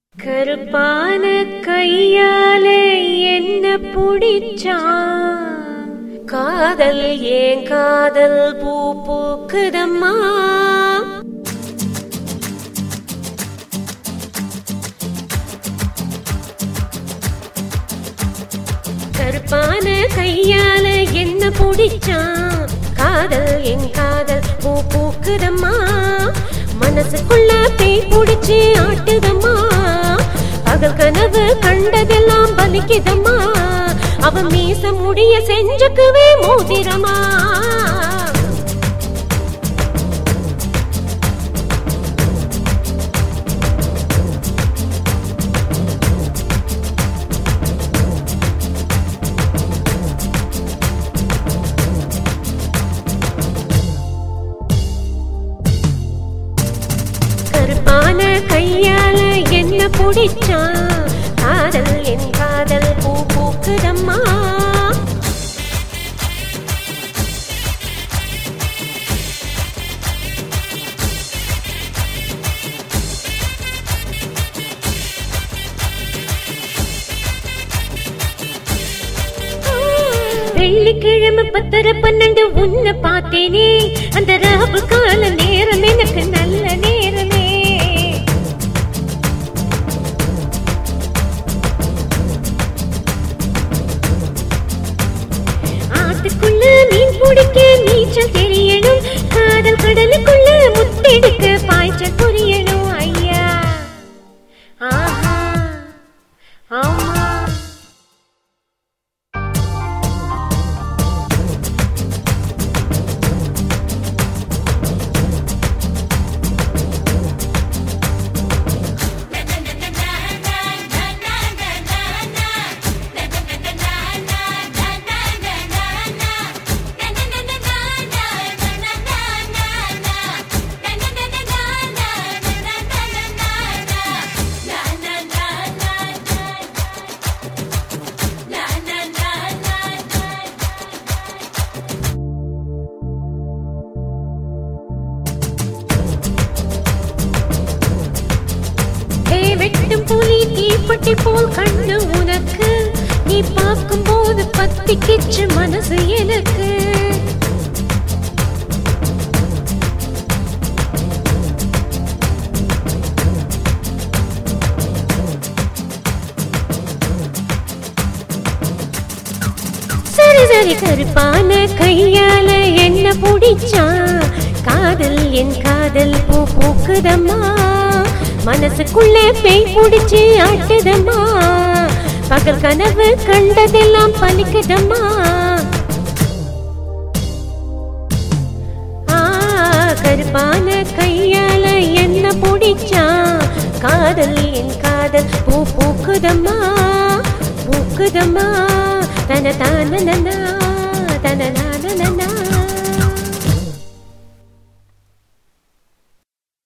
கருப்பான கையாலே என்ன புடிச்சான் காதல் ஏன் காதல் பூ பூக்குதம்மா கருப்பான கையால என்ன புடிச்சான் காதல் என் காதல் பூ பூக்குதம்மா மனசுக்குள்ள பேய் புடிச்சு ஆட்டுதம்மா பகல் கனவு கண்டதெல்லாம் பலிக்குதம்மா அவன் மீச முடிய செஞ்சுக்குவே மோதிரமா கருப்பான கையால என்ன புடிச்சான் காதல் என் காதல் பூ பூக்குதம்மா வெள்ளிக்கிழமை பத்தரை பன்னெண்டு உன்னை பார்த்தேனே அந்த ராவு கால நேரம் எனக்கு நல்ல நேரமே ஆத்துக்குள்ள மீன் பிடிக்க நீச்சல் தெரியணும் காதல் கடலுக்குள்ள முத்தெடுக்க பாய்ச்சல் புரியணும் ஐயா ஆஹா ஆமா ஏ வெட்டும் புலி தீப்பட்டி போல் கண்ணு உனக்கு நீ பார்க்கும் போது பத்திக்கிச்சு மனசு எனக்கு சரி சரி கருப்பான கையால என்ன புடிச்சான் காதல் என் காதல் பூ பூக்குதம்மா மனசுக்குள்ளே பேய் புடிச்சு ஆட்டுதம்மா பகல் கனவு கண்டதெல்லாம் பலிக்குதம்மா ஆ, கருப்பான கையால என்ன புடிச்சான் காதல் என் காதல் பூ பூக்குதம்மா பூக்குதம்மா